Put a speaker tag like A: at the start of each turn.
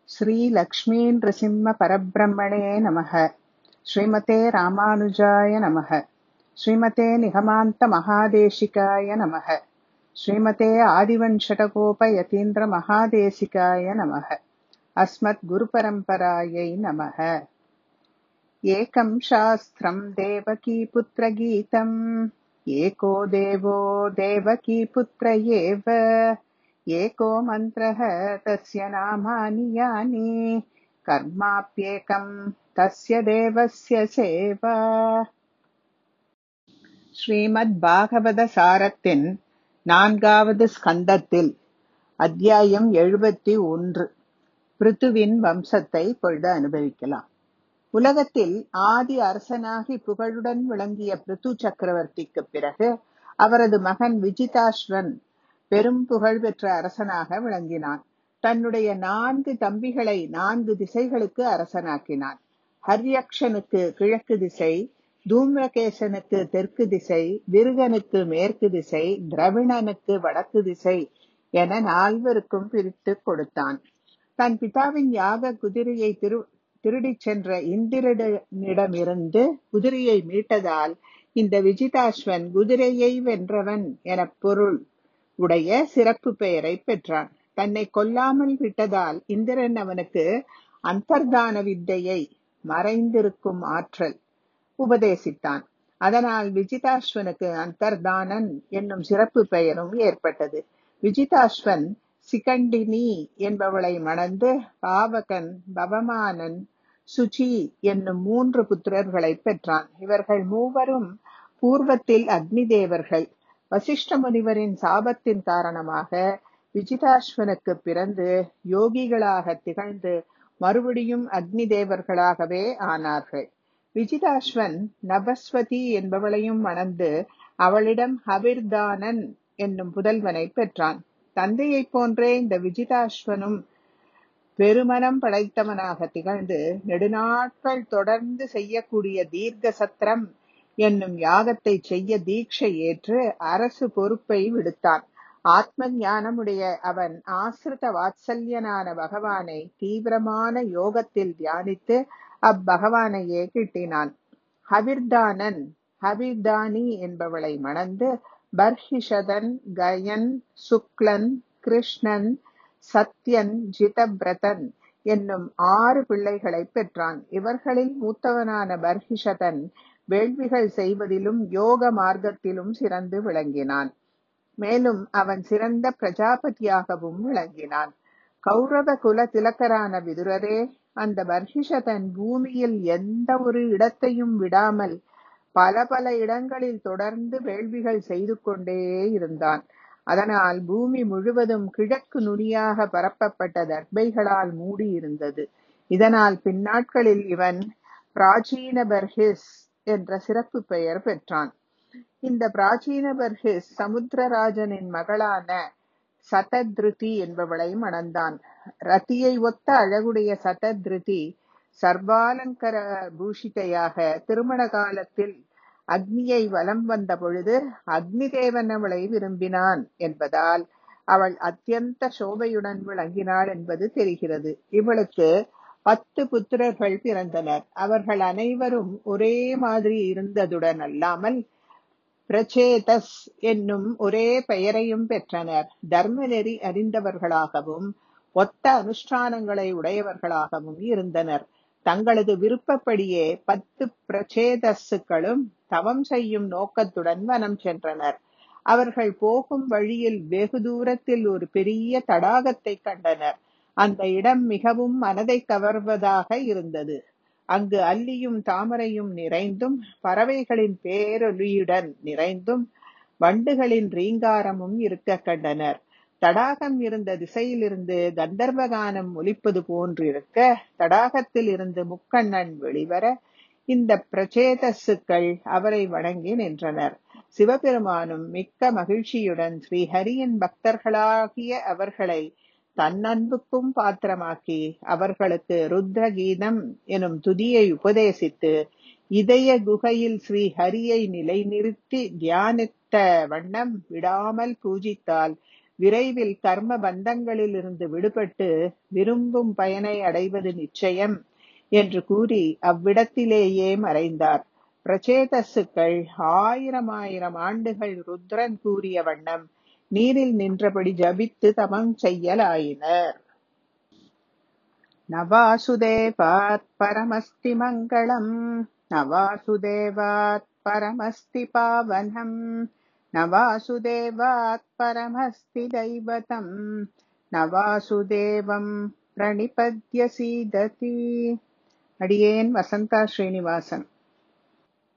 A: श्रीलक्ष्मीनृसिंहपरब्रह्मणे नमः श्रीमते रामानुजाय नमः श्रीमते निगमान्तमहादेशिकाय नमः श्रीमते आदिवञ्शटकोपयतीन्द्रमहादेशिकाय नमः अस्मद्गुरुपरम्परायै नमः एकं शास्त्रम् देवकीपुत्रगीतम् एको देवो देवकीपुत्र एव एको मन्त्रः तस्य नामानि यानि कर्माप्येकम् तस्य தேவஸ்ய சேவா ஸ்ரீமத் பாகவத சாரத்தின் நான்காவது ஸ்கந்தத்தில் அத்தியாயம் எழுபத்தி ஒன்று பிருத்துவின் வம்சத்தை பொழுது அனுபவிக்கலாம் உலகத்தில் ஆதி அரசனாகி புகழுடன் விளங்கிய பிருத்து சக்கரவர்த்திக்கு பிறகு அவரது மகன் விஜிதாஸ்வன் பெரும் புகழ் பெற்ற அரசனாக விளங்கினான் தன்னுடைய நான்கு தம்பிகளை நான்கு திசைகளுக்கு அரசனாக்கினான் ஹர்யக்ஷனுக்கு கிழக்கு திசை தூம்ரகேசனுக்கு தெற்கு திசை விருகனுக்கு மேற்கு திசை திரவிணனுக்கு வடக்கு திசை என நால்வருக்கும் பிரித்து கொடுத்தான் தன் பிதாவின் யாக குதிரையை திரு திருடிச் சென்ற இந்திரனிடமிருந்து குதிரையை மீட்டதால் இந்த விஜிதாஸ்வன் குதிரையை வென்றவன் என பொருள் உடைய சிறப்பு பெயரை பெற்றான் தன்னை கொல்லாமல் விட்டதால் இந்திரன் அவனுக்கு அந்தர்தான வித்தையை மறைந்திருக்கும் ஆற்றல் உபதேசித்தான் அதனால் விஜிதாஸ்வனுக்கு அந்தர்தானன் என்னும் சிறப்பு பெயரும் ஏற்பட்டது விஜிதாஸ்வன் சிகண்டினி என்பவளை மணந்து பாவகன் பவமானன் சுச்சி என்னும் மூன்று புத்திரர்களை பெற்றான் இவர்கள் மூவரும் பூர்வத்தில் அக்னி தேவர்கள் வசிஷ்ட முனிவரின் சாபத்தின் காரணமாக விஜிதாஸ்வனுக்கு பிறந்து யோகிகளாக திகழ்ந்து மறுபடியும் அக்னி தேவர்களாகவே ஆனார்கள் விஜிதாஸ்வன் நபஸ்வதி என்பவளையும் மணந்து அவளிடம் ஹபிர்தானன் என்னும் புதல்வனை பெற்றான் தந்தையைப் போன்றே இந்த விஜிதாஸ்வனும் பெருமனம் படைத்தவனாக திகழ்ந்து நெடுநாட்கள் தொடர்ந்து செய்யக்கூடிய தீர்க்க சத்திரம் என்னும் யாகத்தை செய்ய தீட்சை ஏற்று அரசு பொறுப்பை விடுத்தான் ஆத்ம ஞானமுடைய அவன் ஆசிரித வாத்சல்யனான பகவானை தீவிரமான யோகத்தில் தியானித்து அப்பகவானையே கிட்டினான் ஹவிர்தானன் ஹவிர்தானி என்பவளை மணந்து பர்ஹிஷதன் கயன் சுக்லன் கிருஷ்ணன் சத்யன் ஜிதபிரதன் என்னும் ஆறு பிள்ளைகளை பெற்றான் இவர்களில் மூத்தவனான பர்ஹிஷதன் வேள்விகள் செய்வதிலும் யோக மார்க்கத்திலும் சிறந்து விளங்கினான் மேலும் அவன் சிறந்த பிரஜாபதியாகவும் விளங்கினான் கௌரவ குல திலக்கரான விதுரரே அந்த பர்ஹிஷதன் பூமியில் எந்த ஒரு இடத்தையும் விடாமல் பல பல இடங்களில் தொடர்ந்து வேள்விகள் செய்து கொண்டே இருந்தான் அதனால் பூமி முழுவதும் கிழக்கு நுனியாக பரப்பப்பட்ட தர்பைகளால் மூடியிருந்தது இதனால் பின்னாட்களில் இவன் பிராச்சீன பர்ஹிஸ் என்ற சிறப்பு பெயர் பெற்றான் இந்த பிராச்சீன பர்ஹிஸ் சமுத்திரராஜனின் மகளான சதத்ருதி என்பவளை மணந்தான் ரத்தியை ஒத்த அழகுடைய சதத்ருதி சர்வாலங்கர பூஷிதையாக திருமண காலத்தில் அக்னியை வலம் வந்த பொழுது அக்னி தேவன் அவளை விரும்பினான் என்பதால் அவள் அத்தியந்த சோபையுடன் விளங்கினாள் என்பது தெரிகிறது இவளுக்கு பத்து புத்திரர்கள் பிறந்தனர் அவர்கள் அனைவரும் ஒரே மாதிரி இருந்ததுடன் அல்லாமல் பிரச்சேதஸ் என்னும் ஒரே பெயரையும் பெற்றனர் தர்ம நெறி அறிந்தவர்களாகவும் ஒத்த அனுஷ்டானங்களை உடையவர்களாகவும் இருந்தனர் தங்களது விருப்பப்படியே பத்து பிரச்சேதஸுக்களும் தவம் செய்யும் நோக்கத்துடன் வனம் சென்றனர் அவர்கள் போகும் வழியில் வெகு தூரத்தில் ஒரு பெரிய தடாகத்தை கண்டனர் அந்த இடம் மிகவும் மனதை கவர்வதாக இருந்தது அங்கு அல்லியும் தாமரையும் நிறைந்தும் பறவைகளின் பேரொலியுடன் நிறைந்தும் வண்டுகளின் ரீங்காரமும் இருக்க கண்டனர் தடாகம் இருந்த திசையிலிருந்து கந்தர்வகானம் ஒலிப்பது போன்றிருக்க தடாகத்தில் இருந்து முக்கண்ணன் வெளிவர இந்த பிரச்சேதசுக்கள் அவரை வணங்கி நின்றனர் சிவபெருமானும் மிக்க மகிழ்ச்சியுடன் ஸ்ரீஹரியின் பக்தர்களாகிய அவர்களை தன்னன்புக்கும் பாத்திரமாக்கி அவர்களுக்கு ருத்ர கீதம் எனும் துதியை உபதேசித்து இதய குகையில் ஸ்ரீ ஹரியை நிலைநிறுத்தி தியானித்த வண்ணம் விடாமல் பூஜித்தால் விரைவில் கர்ம பந்தங்களிலிருந்து விடுபட்டு விரும்பும் பயனை அடைவது நிச்சயம் என்று கூறி அவ்விடத்திலேயே மறைந்தார் பிரச்சேதசுக்கள் ஆயிரம் ஆயிரம் ஆண்டுகள் ருத்ரன் கூறிய வண்ணம் நீரில் நின்றபடி ஜபித்து தமம் செய்யலாயினர் நவாசுதேவாத் பரமஸ்தி மங்களம் நவாசுதேவாத் பரமஸ்தி பாவனம் நவாசுதேவாத் பரமஸ்தி தைவதம் நவாசுதேவம் பிரணிபத்ய சீததி அடியேன் வசந்தா ஸ்ரீனிவாசன்